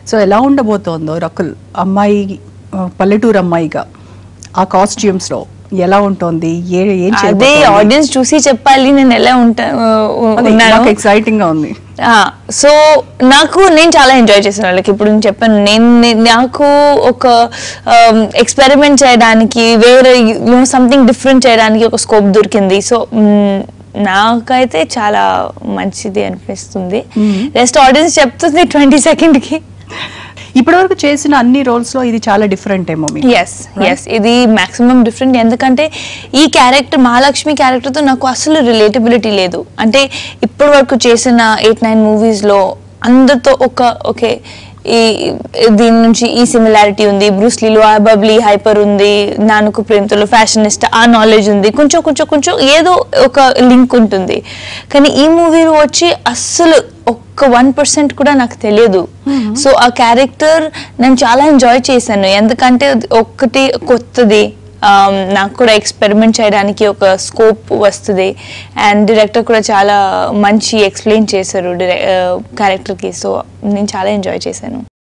So ఎలా ఉండబోతోందో రకుల్ అమ్మాయి ఆ, పల్లెటూరు అమ్మాయిగా ఆ కాస్ట్యూమ్స్ లో ఎలా ఉంటుంది ఏ ఏం అదే చేయబోతోంది? ఆడియన్స్ చూసి చెప్పాలి నేను ఎలా ఉంటా అది ఉన్నాను నాకు ఎక్సైటింగ్ గా ఉంది సో నాకు నేను చాలా ఎంజాయ్ చేశాను వాళ్ళకి ఇప్పుడు నేను చెప్పాను నేను నే- నాకు ఒక ఎక్స్పెరిమెంట్ చేయడానికి వేరే సంథింగ్ డిఫరెంట్ చేయడానికి ఒక స్కోప్ దొరికింది సో నాకైతే చాలా మంచిది అనిపిస్తుంది రెస్ట్ ఆడియన్స్ చెప్తుంది ట్వంటీ సెకండ్కి ఇప్పటివరకు చేసిన అన్ని రోల్స్ లో ఇది చాలా డిఫరెంట్ ఏమో మీకు ఎస్ ఎస్ ఇది మాక్సిమం డిఫరెంట్ ఎందుకంటే ఈ క్యారెక్టర్ మహాలక్ష్మి క్యారెక్టర్తో నాకు అసలు రిలేటబిలిటీ లేదు అంటే ఇప్పటి వరకు చేసిన ఎయిట్ నైన్ మూవీస్లో అందరితో ఒక ఓకే ఈ దీని నుంచి ఈ సిమిలారిటీ ఉంది బ్రూస్లీలో ఆ బబ్లీ హైపర్ ఉంది నానుకు ప్రేమతలో ఫ్యాషనిస్ట్ ఆ నాలెడ్జ్ ఉంది కొంచెం కొంచెం కొంచెం ఏదో ఒక లింక్ ఉంటుంది కానీ ఈ మూవీలో వచ్చి అస్సలు ఒక్క వన్ పర్సెంట్ కూడా నాకు తెలియదు సో ఆ క్యారెక్టర్ నేను చాలా ఎంజాయ్ చేశాను ఎందుకంటే అది ఒక్కటి కొత్తది Um, నాకు కూడా ఎక్స్పెరిమెంట్ చేయడానికి ఒక స్కోప్ వస్తుంది అండ్ డైరెక్టర్ కూడా చాలా మంచి ఎక్స్ప్లెయిన్ చేశారు క్యారెక్టర్కి సో నేను చాలా ఎంజాయ్ చేశాను